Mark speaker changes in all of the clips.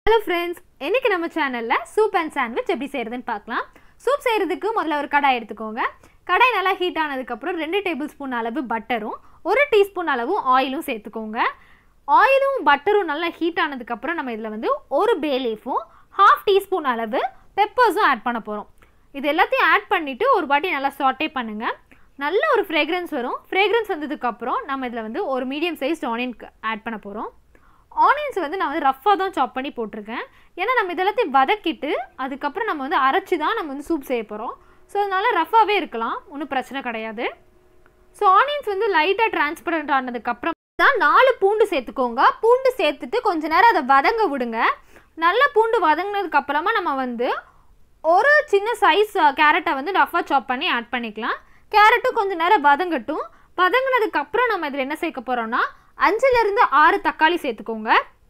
Speaker 1: hello friends இன்னைக்கு நம்ம சேனலில் சூப் அண்ட் சாண்ட்விச் எப்படி செய்கிறதுன்னு பார்க்கலாம் சூப் செய்கிறதுக்கு முதல்ல ஒரு கடாய் எடுத்துக்கோங்க கடாய் நல்லா ஹீட் ஆனதுக்கப்புறம் ரெண்டு டேபிள் ஸ்பூன் அளவு பட்டரும் ஒரு டீஸ்பூன் அளவு ஆயிலும் சேர்த்துக்கோங்க ஆயிலும் பட்டரும் நல்லா ஹீட் ஆனதுக்கப்புறம் நம்ம இதில் வந்து ஒரு பே லீஃபும் ஹாஃப் டீஸ்பூன் அளவு பெப்பர்ஸும் ஆட் பண்ண போகிறோம் இது எல்லாத்தையும் ஆட் பண்ணிவிட்டு ஒரு வாட்டி நல்லா சாட்டே பண்ணுங்கள் நல்ல ஒரு ஃப்ரேக்ரன்ஸ் வரும் ஃப்ரேக்ரன்ஸ் வந்ததுக்கப்புறம் நம்ம இதில் வந்து ஒரு மீடியம் சைஸ் ஆனியன் ஆட் பண்ண போகிறோம் ஆனியன்ஸ் வந்து நான் வந்து ரஃப்பாக தான் சாப் பண்ணி போட்டிருக்கேன் ஏன்னா நம்ம இதெல்லாத்தையும் வதக்கிட்டு அதுக்கப்புறம் நம்ம வந்து அரைச்சி தான் நம்ம வந்து சூப் செய்ய போகிறோம் ஸோ அதனால ரஃப்பாகவே இருக்கலாம் ஒன்றும் பிரச்சனை கிடையாது ஸோ ஆனியன்ஸ் வந்து லைட்டாக டிரான்ஸ்பரண்ட் ஆனதுக்கப்புறம் தான் நாலு பூண்டு சேர்த்துக்கோங்க பூண்டு சேர்த்துட்டு கொஞ்ச நேரம் அதை வதங்க விடுங்க நல்லா பூண்டு வதங்கினதுக்கு அப்புறமா நம்ம வந்து ஒரு சின்ன சைஸ் கேரட்டை வந்து ரஃபாக சாப் பண்ணி ஆட் பண்ணிக்கலாம் கேரட்டும் கொஞ்ச நேரம் வதங்கட்டும் வதங்கினதுக்கு அப்புறம் நம்ம இதில் என்ன சேர்க்க போகிறோம்னா அஞ்சுலேருந்து ஆறு தக்காளி சேர்த்துக்கோங்க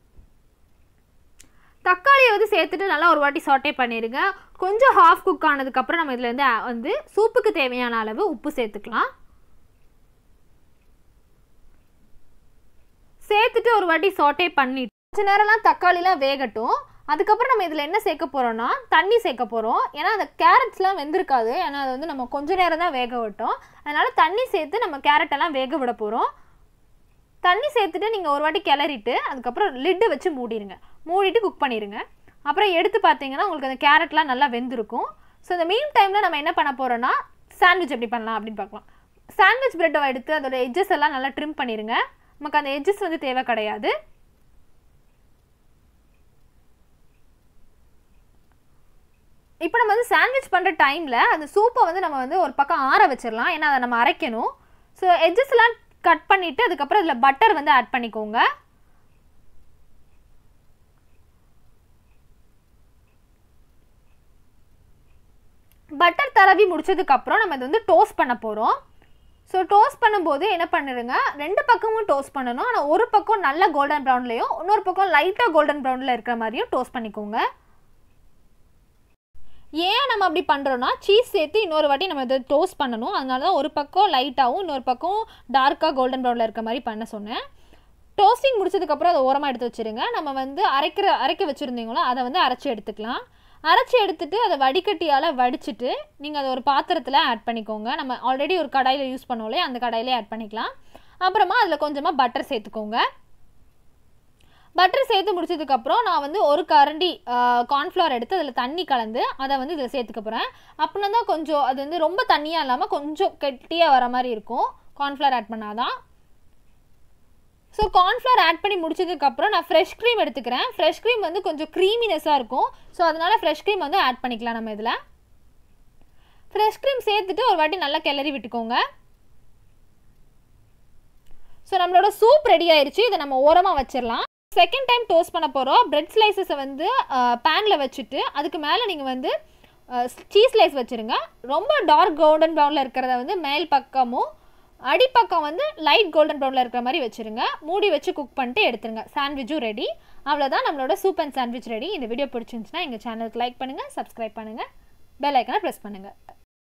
Speaker 1: தக்காளியை வந்து சேர்த்துட்டு நல்லா ஒரு வாட்டி சாட்டே பண்ணிடுங்க கொஞ்சம் ஹாஃப் குக் ஆனதுக்கப்புறம் நம்ம இதில் வந்து வந்து சூப்புக்கு தேவையான அளவு உப்பு சேர்த்துக்கலாம் சேர்த்துட்டு ஒரு வாட்டி சாட்டே பண்ணிட்டு கொஞ்ச நேரம்லாம் தக்காளிலாம் வேகட்டும் அதுக்கப்புறம் நம்ம இதில் என்ன சேர்க்க போகிறோம்னா தண்ணி சேர்க்க போகிறோம் ஏன்னா அந்த கேரட்ஸ்லாம் வெந்திருக்காது ஏன்னா அது வந்து நம்ம கொஞ்ச நேரம் தான் வேக விட்டோம் அதனால் தண்ணி சேர்த்து நம்ம கேரட்டெல்லாம் வேக விட போகிறோம் தண்ணி சேர்த்துட்டு நீங்கள் ஒரு வாட்டி கிளறிட்டு அதுக்கப்புறம் லிட்டு வச்சு மூடிடுங்க மூடிட்டு குக் பண்ணிடுங்க அப்புறம் எடுத்து பார்த்தீங்கன்னா உங்களுக்கு அந்த கேரட்லாம் நல்லா வெந்திருக்கும் ஸோ இந்த மீன் டைமில் நம்ம என்ன பண்ண போகிறோன்னா சாண்ட்விச் எப்படி பண்ணலாம் அப்படின்னு பார்க்கலாம் சாண்ட்விச் ப்ரெட்டை எடுத்து அதோட எட்ஜஸ் எல்லாம் நல்லா ட்ரிம் பண்ணிடுங்க நமக்கு அந்த எட்ஜஸ் வந்து தேவை கிடையாது இப்போ நம்ம வந்து சாண்ட்விச் பண்ணுற டைமில் அந்த சூப்பை வந்து நம்ம வந்து ஒரு பக்கம் ஆற வச்சிடலாம் ஏன்னா அதை நம்ம அரைக்கணும் ஸோ எட்ஜஸ்லாம் கட் பண்ணிவிட்டு அதுக்கப்புறம் இதில் பட்டர் வந்து ஆட் பண்ணிக்கோங்க பட்டர் தடவி முடிச்சதுக்கப்புறம் நம்ம இது வந்து டோஸ்ட் பண்ண போகிறோம் ஸோ டோஸ்ட் பண்ணும்போது என்ன பண்ணிடுங்க ரெண்டு பக்கமும் டோஸ்ட் பண்ணணும் ஆனால் ஒரு பக்கம் நல்ல கோல்டன் ப்ரௌன்லேயும் இன்னொரு பக்கம் லைட்டாக கோல்டன் ப்ரௌனில் இருக்கிற மாதிரியும் டோஸ்ட் பண்ணிக்கோங்க ஏன் நம்ம அப்படி பண்ணுறோன்னா சீஸ் சேர்த்து இன்னொரு வாட்டி நம்ம இதை டோஸ்ட் பண்ணணும் அதனால தான் ஒரு பக்கம் லைட்டாகவும் இன்னொரு பக்கம் டார்க்காக கோல்டன் ப்ரௌனில் இருக்க மாதிரி பண்ண சொன்னேன் டோஸ்டிங் முடிச்சதுக்கப்புறம் அதை ஓரமாக எடுத்து வச்சுருங்க நம்ம வந்து அரைக்கிற அரைக்க வச்சுருந்தீங்களோ அதை வந்து அரைச்சி எடுத்துக்கலாம் அரைச்சி எடுத்துட்டு அதை வடிகட்டியால் வடிச்சிட்டு நீங்கள் அதை ஒரு பாத்திரத்தில் ஆட் பண்ணிக்கோங்க நம்ம ஆல்ரெடி ஒரு கடாயில் யூஸ் பண்ணோம்லே அந்த கடாயிலே ஆட் பண்ணிக்கலாம் அப்புறமா அதில் கொஞ்சமாக பட்டர் சேர்த்துக்கோங்க பட்டர் சேர்த்து முடிச்சதுக்கப்புறம் நான் வந்து ஒரு கரண்டி கார்ன்ஃப்ளவர் எடுத்து அதில் தண்ணி கலந்து அதை வந்து இதில் சேர்த்துக்க போகிறேன் அப்படின்னா தான் கொஞ்சம் அது வந்து ரொம்ப தண்ணியாக இல்லாமல் கொஞ்சம் கெட்டியாக வர மாதிரி இருக்கும் கார்ன்ஃப்ளவர் ஆட் பண்ணாதான் ஸோ கார்ன்ஃப்ளவர் ஆட் பண்ணி முடிச்சதுக்கப்புறம் நான் ஃப்ரெஷ் க்ரீம் எடுத்துக்கிறேன் ஃப்ரெஷ் க்ரீம் வந்து கொஞ்சம் க்ரீமினஸாக இருக்கும் ஸோ அதனால் ஃப்ரெஷ் க்ரீம் வந்து ஆட் பண்ணிக்கலாம் நம்ம இதில் ஃப்ரெஷ் க்ரீம் சேர்த்துட்டு ஒரு வாட்டி நல்லா கிளறி விட்டுக்கோங்க ஸோ நம்மளோட சூப் ரெடி ஆயிடுச்சு இதை நம்ம ஓரமாக வச்சிடலாம் செகண்ட் டைம் டோஸ்ட் பண்ண போகிறோம் பிரெட் ஸ்லைசஸை வந்து பேனில் வச்சுட்டு அதுக்கு மேலே நீங்கள் வந்து சீஸ் ஸ்லைஸ் வச்சுருங்க ரொம்ப டார்க் கோல்டன் ப்ரௌனில் இருக்கிறத வந்து மேல் பக்கமும் அடிப்பக்கம் வந்து லைட் கோல்டன் ப்ரௌனில் இருக்கிற மாதிரி வச்சுருங்க மூடி வச்சு குக் பண்ணிட்டு எடுத்துருங்க சாண்ட்விச்சும் ரெடி அவ்வளோதான் நம்மளோட சூப் அண்ட் சாண்ட்விச் ரெடி இந்த வீடியோ பிடிச்சிருந்துச்சுன்னா எங்கள் சேனலுக்கு லைக் பண்ணுங்கள் சப்ஸ்கிரைப் பண்ணுங்கள் பெல் ஐக்கனை ப்ரெஸ் பண்ணுங்கள்